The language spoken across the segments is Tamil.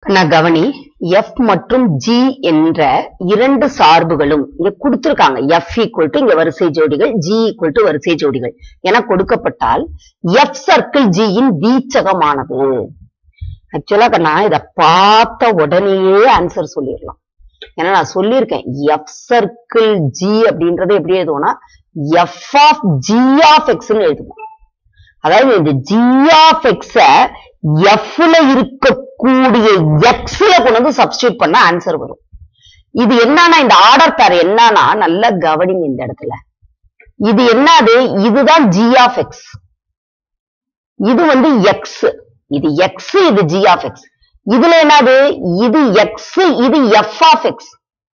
நான் கவனி f மற்றும் g என்ற இரண்டு சார்புகளும் இங்க கொடுத்திருக்காங்க f ஈக்குவல் டு இங்க வரிசை ஜோடிகள் g ஈக்குவல் டு வரிசை ஜோடிகள் என கொடுக்கப்பட்டால் f சர்க்கிள் g இன் வீச்சகமானது ஆக்சுவலா நான் இத பார்த்த உடனேயே ஆன்சர் சொல்லிடலாம் ஏன்னா நான் சொல்லியிருக்கேன் எஃப் சர்க்கிள் ஜி அப்படின்றத எப்படி எழுதுவோம்னா எஃப் ஆஃப் ஜி ஆஃப் எக்ஸ்ன்னு எழுதுவோம் அதாவது இந்த ஜி ஆஃப் எக்ஸ எஃப்ல இருக்கக்கூடிய எக்ஸ்ல கொண்டு வந்து சப்ஸ்டியூட் பண்ண ஆன்சர் வரும் இது என்னன்னா இந்த ஆர்டர் பேர் என்னன்னா நல்ல கவனிங்க இந்த இடத்துல இது என்னது இதுதான் ஜி ஆஃப் எக்ஸ் இது வந்து எக்ஸ் இது எக்ஸ் இது ஜி ஆஃப் எக்ஸ் இதுல என்னது இது எக்ஸ் இது எஃப் ஆஃப் எக்ஸ்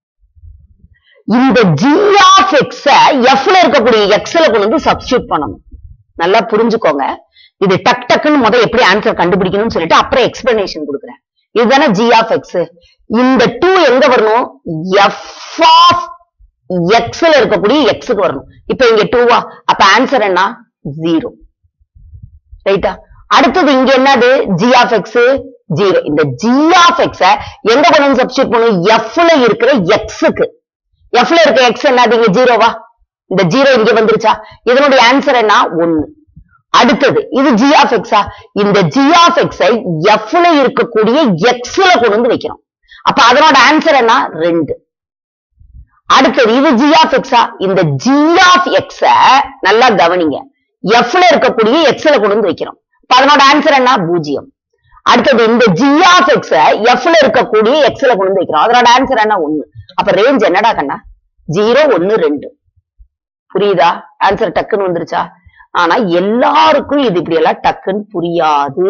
இந்த ஜி ஆஃப் எக்ஸ எஃப்ல இருக்கக்கூடிய எக்ஸ்ல கொண்டு வந்து சப்ஸ்டியூட் பண்ணணும் நல்லா புரிஞ்சுக்கோங்க இது டக் டக்குன்னு முத எப்படி ஆன்சர் கண்டுபிடிக்கணும்னு சொல்லிட்டு அப்புறம் எக்ஸ்பிளனேஷன் கொடுக்குறேன் இதுதானே ஜி ஆஃப் எக்ஸ் இந்த டூ எங்க வரணும் எஃப் ஆஃப் எக்ஸ்ல இருக்கக்கூடிய எக்ஸுக்கு வரணும் இப்ப இங்க டூவா அப்ப ஆன்சர் என்ன ஜீரோ ரைட்டா அடுத்தது இங்க என்னது ஜி ஆஃப் எக்ஸ் ஜீரோ இந்த ஜி ஆஃப் எக்ஸ எங்க கொண்டு வந்து சப்ஸ்டியூட் பண்ணும் எஃப்ல இருக்கிற எக்ஸுக்கு எஃப்ல இருக்க எக்ஸ் என்னது இங்க ஜீரோவா இந்த ஜீரோ இங்க வந்துருச்சா இதனுடைய ஆன்சர் என்ன ஒன்னு அடுத்தது இது ஜி ஆஃப் எக்ஸா இந்த ஜி ஆஃப் எக்ஸை எஃப்ல இருக்கக்கூடிய எக்ஸ்ல கொண்டு வந்து வைக்கிறோம் அப்ப அதனோட ஆன்சர் என்ன ரெண்டு அடுத்தது இது ஜி ஆஃப் எக்ஸா இந்த ஜி ஆஃப் எக்ஸ நல்லா கவனிங்க எஃப்ல இருக்கக்கூடிய எக்ஸ்ல கொண்டு வந்து வைக்கிறோம் அப்ப அதனோட ஆன்சர் என்ன பூஜ்ஜியம் அடுத்தது இந்த ஜி ஆஃப் எக்ஸ எஃப்ல இருக்கக்கூடிய எக்ஸ்ல கொண்டு வந்து வைக்கிறோம் அதனோட ஆன்சர் என்ன ஒண்ணு அப்ப ரேஞ்ச் என்னடா கண்ணா ஜீரோ ஒன்னு ரெண்டு புரியுதா ஆன்சர் டக்குன்னு வந்துருச்சா ஆனா எல்லாருக்கும் இது இப்படி எல்லாம் டக்குன்னு புரியாது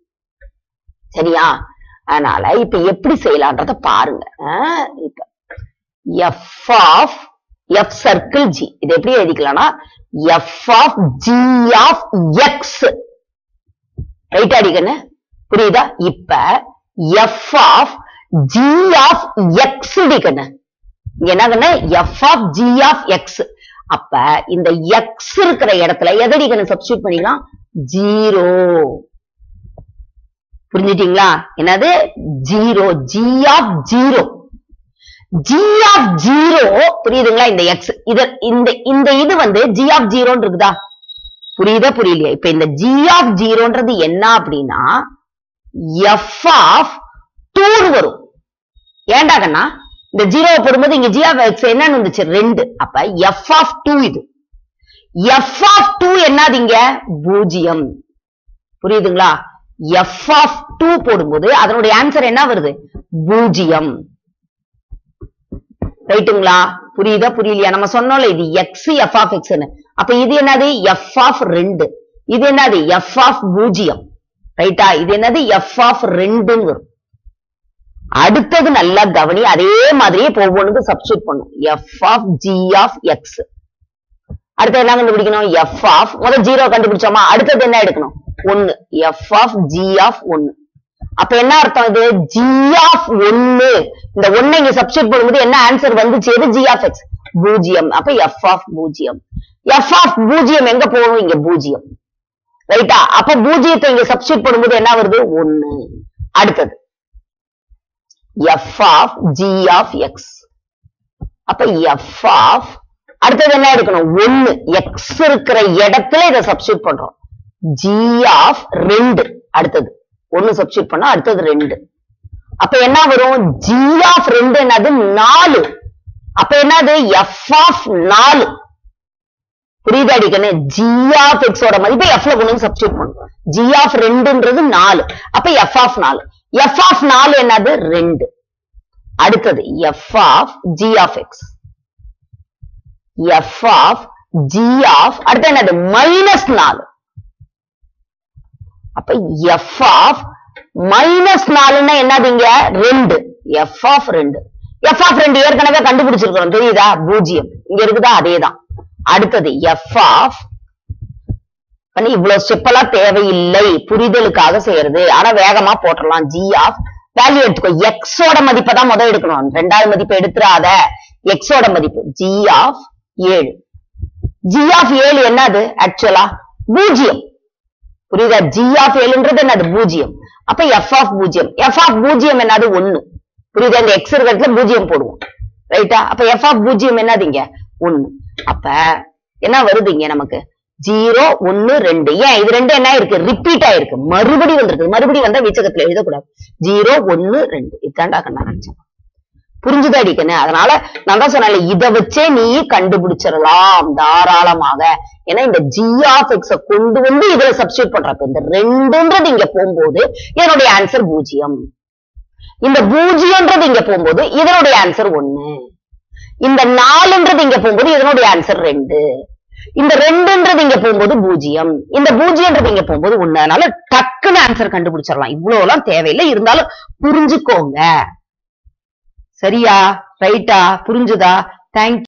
சரியா அதனால இப்ப எப்படி செய்யலான்றத பாருங்க ஆஹ் இப்ப F of F circle G இது எப்படி எழுதிக்கலாம்னா F of G of X right அடிக்கண்ணு புரியுதா இப்ப F of G of X அடிக்கண்ணு இங்க என்ன கண்ணு F of G of X அப்ப இந்த எக்ஸ் இருக்கிற இடத்துல எதடி கண்ணு சப்ஸ்டியூட் பண்ணிக்கலாம் ஜீரோ புரிஞ்சுட்டீங்களா என்னது zero G of zero G of zero புரியுதுங்களா இந்த எக்ஸ் இத இந்த இந்த இது வந்து ஜி ஆஃப் ஜீரோன்னு இருக்குதா புரியுதா புரியலையா இப்ப இந்த ஜி ஆஃப் ஜீரோன்றது என்ன அப்படின்னா எஃப் ஆஃப் டூன்னு வரும் ஏன்டா கண்ணா இந்த ஜீரோவை போடும்போது இங்க ஜி ஆஃப் எக்ஸ் என்னன்னு வந்துச்சு ரெண்டு அப்ப எஃப் ஆஃப் டூ இது எஃப் ஆஃப் டூ என்னது இங்க பூஜ்ஜியம் புரியுதுங்களா எஃப் ஆஃப் டூ போடும்போது அதனுடைய ஆன்சர் என்ன வருது பூஜ்ஜியம் ரைட்டுங்களா புரியுதா புரியலையா நம்ம சொன்னோம்ல இது எக்ஸ் எஃப் ஆஃப் எக்ஸ்னு அப்ப இது என்னது எஃப் ஆஃப் ரெண்டு இது என்னது எஃப் ஆஃப் பூஜ்ஜியம் ரைட்டா இது என்னது எஃப் ஆஃப் ரெண்டுன்னு வரும் அடுத்தது நல்லா கவனி அதே மாதிரியே இப்போ ஒவ்வொன்றுக்கும் சப்ஸ்டியூட் பண்ணும் F of G of X அடுத்தது என்ன கண்டுபிடிக்கணும் எஃப் ஆஃப் முதல் ஜீரோ கண்டுபிடிச்சோமா அடுத்தது என்ன எடுக்கணும் ஒன்னு எஃப் ஆஃப் ஜி ஆஃப் ஒன்னு அப்ப என்ன அர்த்தம் இது ஜி ஆஃப் ஒன்னு இந்த ஒன்னு இங்க சப்ஸ்டியூட் பண்ணும்போது என்ன ஆன்சர் வந்துச்சு எது ஜி ஆஃப் எக்ஸ் பூஜ்ஜியம் அப்ப எஃப் ஆஃப் பூஜ்ஜியம் எஃப் ஆஃப் பூஜ்ஜியம் எங்க போகும் இங்க பூஜ்ஜியம் ரைட்டா அப்ப பூஜ்ஜியத்தை இங்க சப்ஸ்டியூட் பண்ணும்போது என்ன வருது ஒன்னு அடுத்தது F of G of X அப்ப எஃப் ஆஃப் அடுத்தது என்ன எடுக்கணும் ஒன்னு எக்ஸ் இருக்கிற இடத்துல இதை சப்ஸ்டியூட் பண்றோம் ஜி ஆஃப் ரெண்டு அடுத்தது ஒன்னு சப்ஸ்டியூட் பண்ணா அடுத்தது ரெண்டு அப்ப என்ன வரும் ஜி ஆஃப் ரெண்டு என்னது நாலு அப்ப என்னது எஃப் ஆஃப் நாலு புரியுதா அடிக்கணும் ஜி ஆஃப் எக்ஸோட மதிப்பை எஃப்ல கொண்டு வந்து சப்ஸ்டியூட் பண்ணும் ஜி ஆஃப் ரெண்டுன்றது நாலு அப்ப எஃப் ஆஃப் நாலு எஃப் ஆஃப் நாலு என்னது ரெண்டு அடுத்தது F of G of X F of G of அடுத்து என்னது மைனஸ் நாலு அப்ப எஃப் ஆஃப் மைனஸ் நாலுன்னா என்னதுங்க ரெண்டு எஃப் ஆஃப் ரெண்டு எஃப் ஆஃப் ரெண்டு ஏற்கனவே கண்டுபிடிச்சிருக்கிறோம் தெரியுதா பூஜ்ஜியம் இங்க இருக்குதா அதேதான் அடுத்தது எஃப் ஆஃப் பண்ணி இவ்வளவு ஸ்டெப் எல்லாம் தேவையில்லை புரிதலுக்காக செய்யறது ஆனா வேகமா போட்டுடலாம் ஜி ஆஃப் வேல்யூ எடுத்துக்கோ எக்ஸோட மதிப்பை தான் முதல் எடுக்கணும் ரெண்டாவது மதிப்பை எடுத்துறாத எக்ஸோட மதிப்பு ஜி ஆஃப் ஏழு ஜி ஆஃப் ஏழு என்னது ஆக்சுவலா பூஜ்ஜியம் புரியுதா ஜி ஆஃப் ஏழுன்றது என்னது பூஜ்ஜியம் அப்ப எஃப் ஆஃப் பூஜ்ஜியம் எஃப் ஆஃப் பூஜ்ஜியம் என்னது ஒண்ணு புரியுதா இந்த எக்ஸ் இருக்கிறதுல பூஜ்ஜியம் போடுவோம் ரைட்டா அப்ப எஃப் ஆஃப் பூஜ்ஜியம் என்னது இங்க ஒண்ணு அப்ப என்ன வருது இங்க நமக்கு ஜீரோ ஒன்னு ரெண்டு ஏன் இது ரெண்டு என்ன இருக்கு ரிப்பீட் ஆயிருக்கு மறுபடி வந்திருக்கு மறுபடி வந்தா வீச்சகத்துல எழுதக்கூடாது ஜீரோ ஒன்னு ரெண்டு இதாண்டா கண்ணா நினைச்சேன் புரிஞ்சுதா அடிக்கணு அதனால நான் தான் சொன்னேன் இத வச்சே நீ கண்டுபிடிச்சிடலாம் தாராளமாக ஏன்னா இந்த ஜி ஆஃப் எக்ஸ கொண்டு வந்து இதுல சப்ஸ்டியூட் பண்றப்ப இந்த ரெண்டுன்றது இங்க போகும்போது இதனுடைய ஆன்சர் பூஜ்ஜியம் இந்த பூஜ்ஜியம்ன்றது இங்க போகும்போது இதனுடைய ஆன்சர் ஒண்ணு இந்த நாலுன்றது இங்க போகும்போது இதனுடைய ஆன்சர் ரெண்டு இந்த ரெண்டுன்றது இங்க போகும்போது பூஜ்ஜியம் இந்த பூஜ்ஜியம்ன்றது இங்க போகும்போது ஒண்ணு அதனால டக்குன்னு ஆன்சர் கண்டுபிடிச்சிடலாம் இவ்வளவு எல்லாம் தேவையில்லை இருந்தாலும் புரிஞ்சுக்கோங்க சரியா ரைட்டா புரிஞ்சுதா தேங்க்